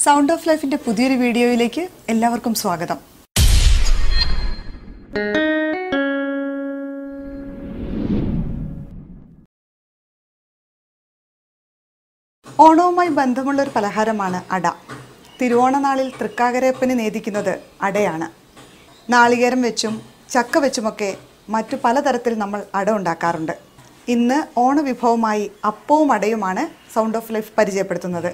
sound of ലൈഫിന്റെ പുതിയൊരു വീഡിയോയിലേക്ക് എല്ലാവർക്കും സ്വാഗതം ഓണവുമായി ബന്ധമുള്ള ഒരു പലഹാരമാണ് അട തിരുവോണനാളിൽ തൃക്കാക്കരയപ്പന് നേദിക്കുന്നത് അടയാണ് നാളികേരം വെച്ചും ചക്ക വെച്ചുമൊക്കെ മറ്റു പലതരത്തിൽ നമ്മൾ അട ഉണ്ടാക്കാറുണ്ട് ഇന്ന് ഓണവിഭവമായി അപ്പവും അടയുമാണ് സൗണ്ട് ഓഫ് ലൈഫ് പരിചയപ്പെടുത്തുന്നത്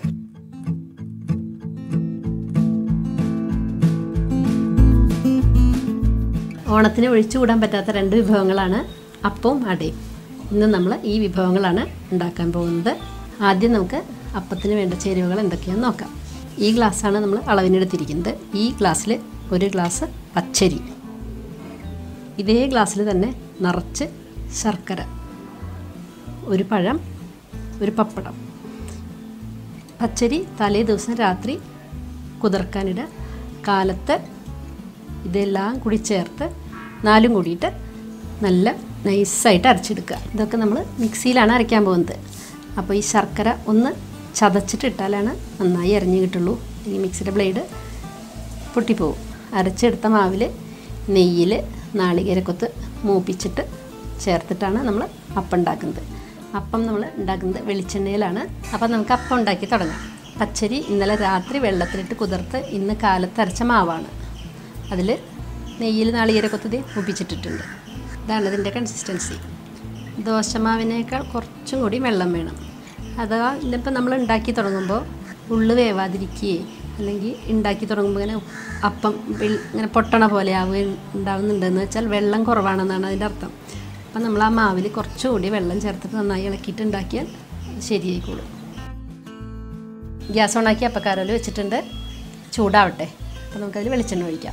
ഓണത്തിന് ഒഴിച്ചുകൂടാൻ പറ്റാത്ത രണ്ട് വിഭവങ്ങളാണ് അപ്പവും അടയും ഇന്ന് നമ്മൾ ഈ വിഭവങ്ങളാണ് ഉണ്ടാക്കാൻ പോകുന്നത് ആദ്യം നമുക്ക് അപ്പത്തിന് വേണ്ട ചേരുവകൾ എന്തൊക്കെയാണെന്ന് നോക്കാം ഈ ഗ്ലാസ്സാണ് നമ്മൾ അളവിനെടുത്തിരിക്കുന്നത് ഈ ഗ്ലാസ്സിൽ ഒരു ഗ്ലാസ് പച്ചരി ഇതേ ഗ്ലാസ്സിൽ തന്നെ നിറച്ച് ശർക്കര ഒരു പഴം ഒരു പപ്പടം പച്ചരി തലേ ദിവസം രാത്രി കുതിർക്കാനിട കാലത്ത് ഇതെല്ലാം കൂടി ചേർത്ത് നാലും കൂടിയിട്ട് നല്ല നൈസായിട്ട് അരച്ചെടുക്കുക ഇതൊക്കെ നമ്മൾ മിക്സിയിലാണ് അരയ്ക്കാൻ പോകുന്നത് അപ്പോൾ ഈ ശർക്കര ഒന്ന് ചതച്ചിട്ട് ഇട്ടാലാണ് നന്നായി അരഞ്ഞ് കിട്ടുള്ളൂ ഈ മിക്സിയുടെ ബ്ലേഡ് പൊട്ടിപ്പോവും അരച്ചെടുത്ത മാവിൽ നെയ്യിൽ നാളികേരക്കൊത്ത് മൂപ്പിച്ചിട്ട് ചേർത്തിട്ടാണ് നമ്മൾ അപ്പം ഉണ്ടാക്കുന്നത് അപ്പം നമ്മൾ ഉണ്ടാക്കുന്നത് വെളിച്ചെണ്ണയിലാണ് അപ്പം നമുക്ക് അപ്പം ഉണ്ടാക്കി തുടങ്ങാം പച്ചരി ഇന്നലെ രാത്രി വെള്ളത്തിലിട്ട് കുതിർത്ത് ഇന്ന് കാലത്ത് അരച്ച മാവാണ് അതിൽ നെയ്യിൽ നാളികേരക്കൊത്തത് മൂപ്പിച്ചിട്ടിട്ടുണ്ട് ഇതാണ് ഇതിൻ്റെ കൺസിസ്റ്റൻസി ദോശമാവിനേക്കാൾ കുറച്ചും കൂടി വെള്ളം വേണം അഥവാ ഇതിപ്പോൾ നമ്മൾ ഉണ്ടാക്കി തുടങ്ങുമ്പോൾ ഉള്ളു വേവാതിരിക്കുകയെ അല്ലെങ്കിൽ ഉണ്ടാക്കി തുടങ്ങുമ്പോൾ ഇങ്ങനെ അപ്പം വെൾ- ഇങ്ങനെ പൊട്ടണ പോലെ ആവുക ഉണ്ടാവുന്നുണ്ടെന്ന് വെച്ചാൽ വെള്ളം കുറവാണെന്നാണ് അതിൻ്റെ അർത്ഥം അപ്പം നമ്മൾ ആ മാവിൽ കുറച്ചുകൂടി വെള്ളം ചേർത്തിട്ട് നന്നായി ഇളക്കിയിട്ട് ഉണ്ടാക്കിയാൽ ശരിയായിക്കോളും ഗ്യാസ് ഓണാക്കി അപ്പക്കാരോല് വെച്ചിട്ടുണ്ട് ചൂടാവട്ടെ അപ്പോൾ നമുക്കതിൽ വെളിച്ചെണ്ണ ഒഴിക്കാം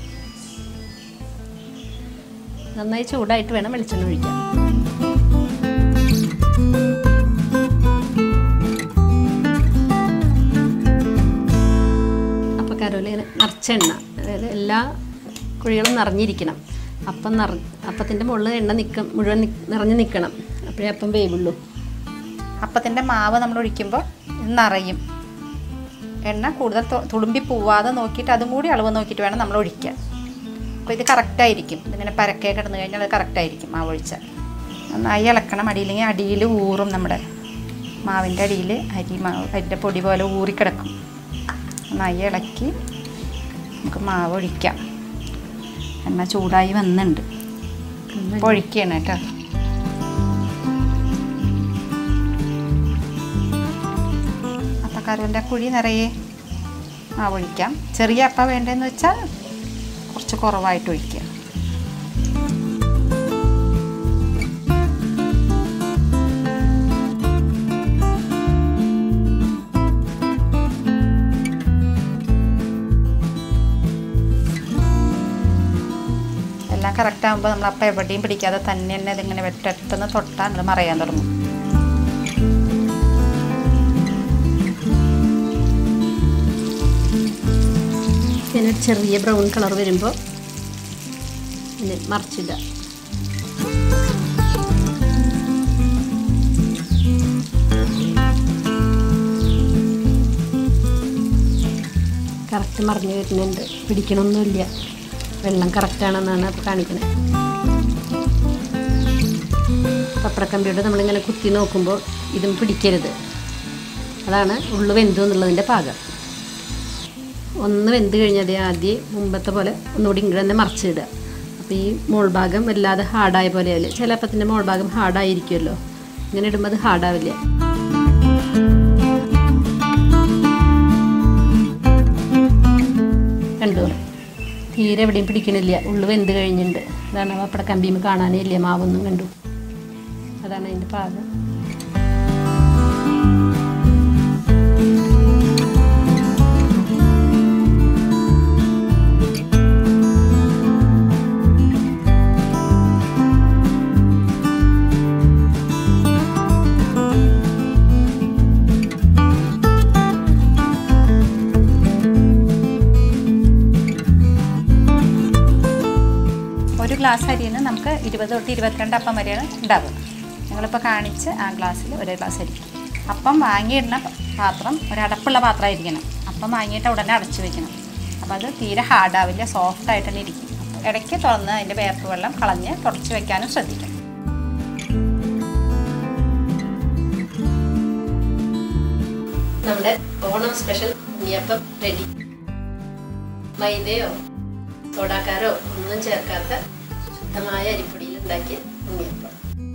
നന്നായി ചൂടായിട്ട് വേണം വെളിച്ചെണ്ണ ഒഴിക്കാൻ അപ്പോൾ കരോല ഇങ്ങനെ നിറച്ച എണ്ണ അതായത് എല്ലാ കുഴികളും നിറഞ്ഞിരിക്കണം അപ്പം നിറ അപ്പത്തിൻ്റെ മുകളിൽ എണ്ണ നിൽക്കും മുഴുവൻ നിക്ക് നിറഞ്ഞ് നിൽക്കണം അപ്പോഴേ അപ്പം വേവുള്ളൂ അപ്പത്തിൻ്റെ മാവ് നമ്മൾ ഒഴിക്കുമ്പോൾ ഇത് നിറയും എണ്ണ കൂടുതൽ തു- തുളുമ്പി പോവാതെ നോക്കിയിട്ട് അതും കൂടി അളവ് നോക്കിയിട്ട് വേണം നമ്മൾ ഒഴിക്കാൻ അപ്പോൾ ഇത് കറക്റ്റായിരിക്കും ഇതിങ്ങനെ പരക്കെ കിടന്നു കഴിഞ്ഞാൽ അത് കറക്റ്റായിരിക്കും മാവ് ഒഴിച്ചാൽ നന്നായി ഇളക്കണം അടിയില്ലെങ്കിൽ അടിയിൽ ഊറും നമ്മുടെ മാവിൻ്റെ അടിയിൽ അരി മാവ് അരിൻ്റെ പൊടി പോലെ ഊറിക്കിടക്കും നന്നായി ഇളക്കി നമുക്ക് മാവ് ഒഴിക്കാം എണ്ണ ചൂടായി വന്നിട്ടുണ്ട് ഇപ്പോൾ ഒഴിക്കുകയാണ് കേട്ടോ അപ്പക്കാരൻ്റെ കുഴി നിറയെ മാവ് ഒഴിക്കാം ചെറിയ അപ്പ വേണ്ടതെന്ന് വെച്ചാൽ കുറച്ച് കുറവായിട്ട് ഒഴിക്കുക എല്ലാം കറക്റ്റ് ആകുമ്പോൾ നമ്മൾ അപ്പം എവിടെയും പിടിക്കാതെ തന്നെ തന്നെ ഇതിങ്ങനെ വെട്ടെട്ടെന്ന് തൊട്ടാൽ അത് മറയാൻ തുടങ്ങും പിന്നെ ഒരു ചെറിയ ബ്രൗൺ കളർ വരുമ്പോൾ പിന്നെ മറിച്ചിടുക കറക്റ്റ് മറിഞ്ഞ് വരുന്നുണ്ട് പിടിക്കണമൊന്നുമില്ല വെള്ളം കറക്റ്റാണെന്നാണ് അപ്പോൾ കാണിക്കുന്നത് പപ്പടക്കമ്പിയോട് നമ്മളിങ്ങനെ കുത്തി നോക്കുമ്പോൾ ഇതും പിടിക്കരുത് അതാണ് ഉള്ളു വെന്തു എന്നുള്ളതിൻ്റെ പാകം ഒന്ന് വെന്ത് കഴിഞ്ഞാൽ ആദ്യം മുമ്പത്തെ പോലെ ഒന്നുകൂടി ഇങ്ങോട്ട് തന്നെ മറിച്ചിടുക അപ്പോൾ ഈ മോൾ ഭാഗം വല്ലാതെ ഹാർഡായ പോലെ ആവില്ല ചില അപ്പത്തിൻ്റെ മോൾ ഭാഗം ഹാർഡായിരിക്കുമല്ലോ ഇങ്ങനെ ഇടുമ്പോൾ അത് ഹാർഡാവില്ല കണ്ടു തീരെ എവിടെയും പിടിക്കണില്ല ഉള്ളു വെന്ത് കഴിഞ്ഞിട്ടുണ്ട് അതാണ് പപ്പട കമ്പിയും കാണാനേ ഇല്ല മാവൊന്നും കണ്ടു അതാണ് അതിൻ്റെ പാകം ഒരു ഗ്ലാസ് അരിയിൽ നമുക്ക് ഇരുപത് തൊട്ട് ഇരുപത്തിരണ്ട് അപ്പം വരെയാണ് ഉണ്ടാവുക ഞങ്ങളിപ്പോൾ കാണിച്ച് ആ ഗ്ലാസ്സിൽ ഒരു ഗ്ലാസ് അരി അപ്പം വാങ്ങിയിടുന്ന പാത്രം ഒരടപ്പുള്ള പാത്രമായിരിക്കണം അപ്പം വാങ്ങിയിട്ട് ഉടനെ അടച്ചു വെക്കണം അപ്പോൾ അത് തീരെ ഹാർഡാവില്ല സോഫ്റ്റ് ആയിട്ട് തന്നെ ഇരിക്കും അപ്പോൾ ഇടയ്ക്ക് തുറന്ന് അതിൻ്റെ വേർപ്പ് വെള്ളം കളഞ്ഞ് തുടച്ച് വെക്കാനും ശ്രദ്ധിക്കണം നമ്മുടെ ഓണം സ്പെഷ്യൽ ഉണ്ണിയപ്പം റെഡി മൈദയോ സോഡാക്കാരോ ഒന്നും ചേർക്കാത്ത ശുദ്ധമായ അരിപ്പൊടിയിൽ ഉണ്ടാക്കിയ ഉണ്ണിയപ്പം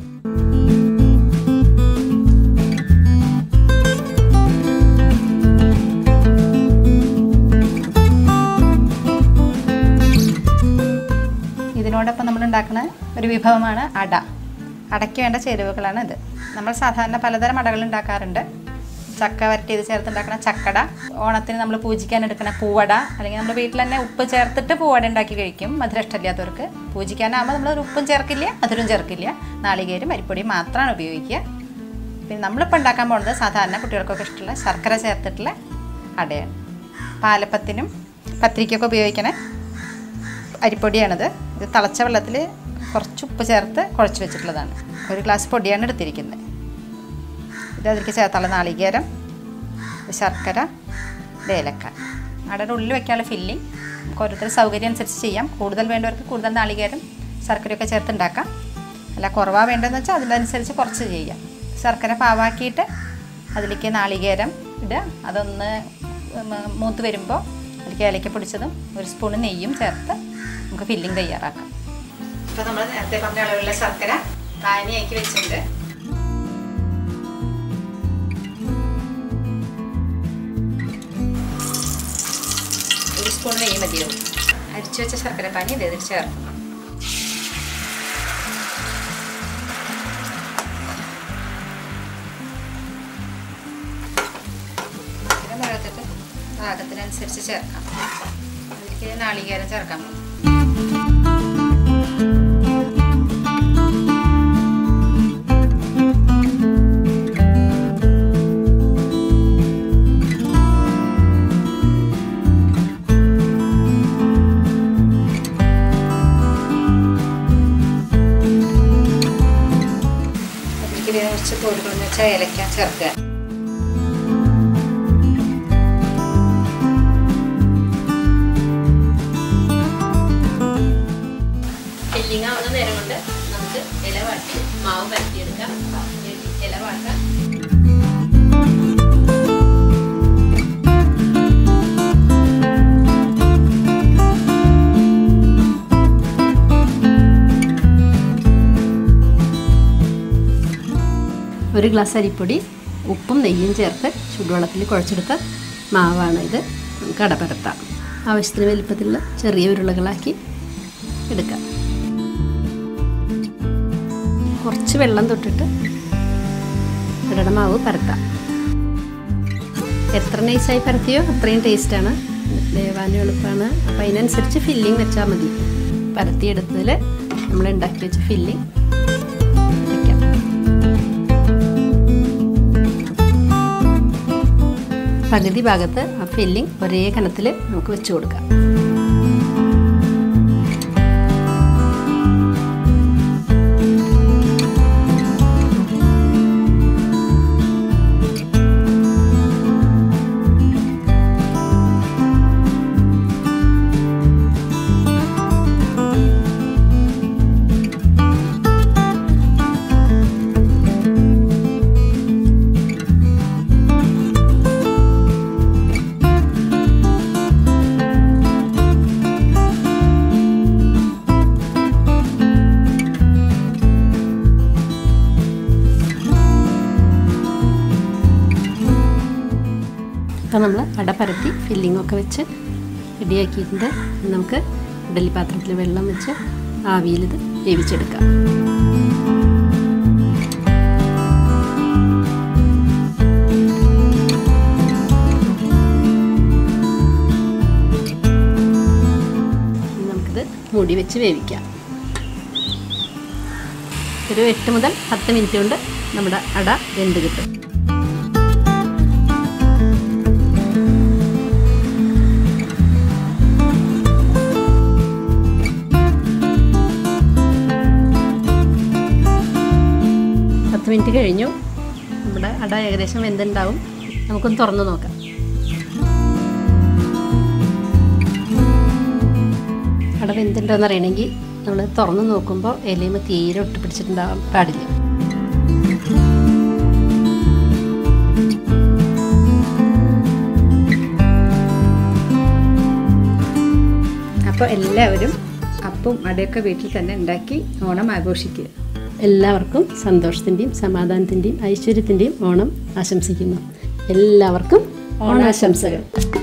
ഇതിനോടൊപ്പം നമ്മൾ ഉണ്ടാക്കുന്ന ഒരു വിഭവമാണ് അട അടയ്ക്ക് വേണ്ട ചേരുവകളാണ് ഇത് നമ്മൾ സാധാരണ പലതരം അടകൾ ഉണ്ടാക്കാറുണ്ട് ചക്ക വരട്ടിയത് ചേർത്ത് ഉണ്ടാക്കുന്ന ചക്കട ഓണത്തിന് നമ്മൾ പൂജിക്കാൻ എടുക്കുന്ന പൂവട അല്ലെങ്കിൽ നമ്മൾ വീട്ടിൽ തന്നെ ഉപ്പ് ചേർത്തിട്ട് പൂവട ഉണ്ടാക്കി കഴിക്കും മധുരം ഇഷ്ടമില്ലാത്തവർക്ക് പൂജിക്കാനാകുമ്പോൾ നമ്മൾ ഒരു ഉപ്പും ചേർക്കില്ല മധുരം ചേർക്കില്ല നാളികേരും അരിപ്പൊടിയും മാത്രമാണ് ഉപയോഗിക്കുക പിന്നെ നമ്മളിപ്പോൾ ഉണ്ടാക്കാൻ പോകുന്നത് സാധാരണ കുട്ടികൾക്കൊക്കെ ഇഷ്ടമുള്ള ശർക്കര ചേർത്തിട്ടുള്ള അടയാണ് പാലപ്പത്തിനും പത്തിരിക്കൊക്കെ ഉപയോഗിക്കണേ അരിപ്പൊടിയാണിത് ഇത് തിളച്ച വെള്ളത്തിൽ കുറച്ച് ഉപ്പ് ചേർത്ത് കുഴച്ച് വെച്ചിട്ടുള്ളതാണ് ഒരു ഗ്ലാസ് പൊടിയാണ് എടുത്തിരിക്കുന്നത് ഇത് അതിലേക്ക് ചേർത്തുള്ള നാളികേരം ഇത് ശർക്കര ഇത് ഏലക്ക അടയുടെ ഉള്ളിൽ വെക്കാനുള്ള ഫില്ലിങ് നമുക്ക് ഓരോരുത്തർ സൗകര്യം അനുസരിച്ച് ചെയ്യാം കൂടുതൽ വേണ്ടവർക്ക് കൂടുതൽ നാളികേരം ശർക്കരയൊക്കെ ചേർത്ത് ഉണ്ടാക്കാം അല്ല കുറവാ വേണ്ടതെന്ന് വെച്ചാൽ അതിനനുസരിച്ച് കുറച്ച് ചെയ്യാം ശർക്കര പാവാക്കിയിട്ട് അതിലേക്ക് നാളികേരം ഇടുക അതൊന്ന് മ- മൂത്ത് വരുമ്പോൾ അതിലേക്ക് ഏലക്ക പൊടിച്ചതും ഒരു സ്പൂൺ നെയ്യും ചേർത്ത് നമുക്ക് ഫില്ലിംഗ് തയ്യാറാക്കാം ഇപ്പോൾ നമ്മൾ നേരത്തെ പറഞ്ഞ അളവിലുള്ള ശർക്കര പാനിയാക്കി വെച്ചിട്ടുണ്ട് ഒരു സ്പൂൺ നെയ്യ് മതിയാവും അരിച്ചു വെച്ച ശർക്കര പാനി ഇത് ഇതിൽ ചേർക്കണം ഇത് മുഴുവത്തിട്ട് പാകത്തിനനുസരിച്ച് ചേർക്കാം അതിലേക്ക് നാളികേരം ചേർക്കാൻ പോകും അതിലേക്ക് ഇതിനെ കുറച്ച് കോരിക്കൊണ്ടെന്ന് വെച്ചാൽ ഏലക്ക ചേർക്കുക ഫില്ലിംഗ് ആവുന്ന നേരം കൊണ്ട് നമുക്ക് ഇല വാട്ടി മാവ് പരത്തിയെടുക്കാം ഇല വാട്ടാം ഒരു ഗ്ലാസ് അരിപ്പൊടി ഉപ്പും നെയ്യും ചേർത്ത് ചൂടുവെള്ളത്തിൽ കുഴച്ചെടുത്ത മാവാണ് ഇത് നമുക്ക് അടപരത്താം ആവശ്യത്തിന് വലിപ്പത്തിലുള്ള ചെറിയ ഉരുളകളാക്കി എടുക്കാം കുറച്ച് വെള്ളം തൊട്ടിട്ട് ഇടയുടെ മാവ് പരത്താം എത്ര നൈസായി പരത്തിയോ അത്രയും ടേസ്റ്റാണ് വേവാനും എളുപ്പമാണ് അപ്പോൾ അതിനനുസരിച്ച് ഫില്ലിങ് വെച്ചാൽ മതി പരത്തിയെടുത്തതിൽ നമ്മൾ ഉണ്ടാക്കി വെച്ച ഫില്ലിങ് വയ്ക്കാം പകുതി ഭാഗത്ത് ആ ഫില്ലിങ് ഒരേ കനത്തിൽ നമുക്ക് വെച്ച് കൊടുക്കാം അപ്പോൾ നമ്മൾ അട പരത്തി ഫില്ലിംഗ് ഒക്കെ വെച്ച് റെഡിയാക്കിയിട്ടുണ്ട് ഇനി നമുക്ക് ഇഡലി പാത്രത്തിൽ വെള്ളം വെച്ച് ആവിയിൽ ഇത് വേവിച്ചെടുക്കാം ഇനി നമുക്കിത് മൂടി വെച്ച് വേവിക്കാം ഒരു എട്ട് മുതൽ പത്ത് മിനിറ്റ് കൊണ്ട് നമ്മുടെ അട വെന്ത് കിട്ടും പത്ത് മിനിറ്റ് കഴിഞ്ഞു നമ്മുടെ അട ഏകദേശം വെന്തുണ്ടാവും നമുക്കൊന്ന് തുറന്ന് നോക്കാം അട വെന്തുണ്ടോയെന്ന് അറിയണമെങ്കിൽ നമ്മൾ തുറന്ന് നോക്കുമ്പോൾ ഇലയുമ തീരെ ഒട്ടി പിടിച്ചിട്ടുണ്ടാകാൻ പാടില്ല അപ്പോൾ എല്ലാവരും അപ്പം അടയൊക്കെ വീട്ടിൽ തന്നെ ഉണ്ടാക്കി ഓണം ആഘോഷിക്കുക എല്ലാവർക്കും സന്തോഷത്തിൻ്റെയും സമാധാനത്തിൻ്റെയും ഐശ്വര്യത്തിൻ്റെയും ഓണം ആശംസിക്കുന്നു എല്ലാവർക്കും ഓണാശംസകൾ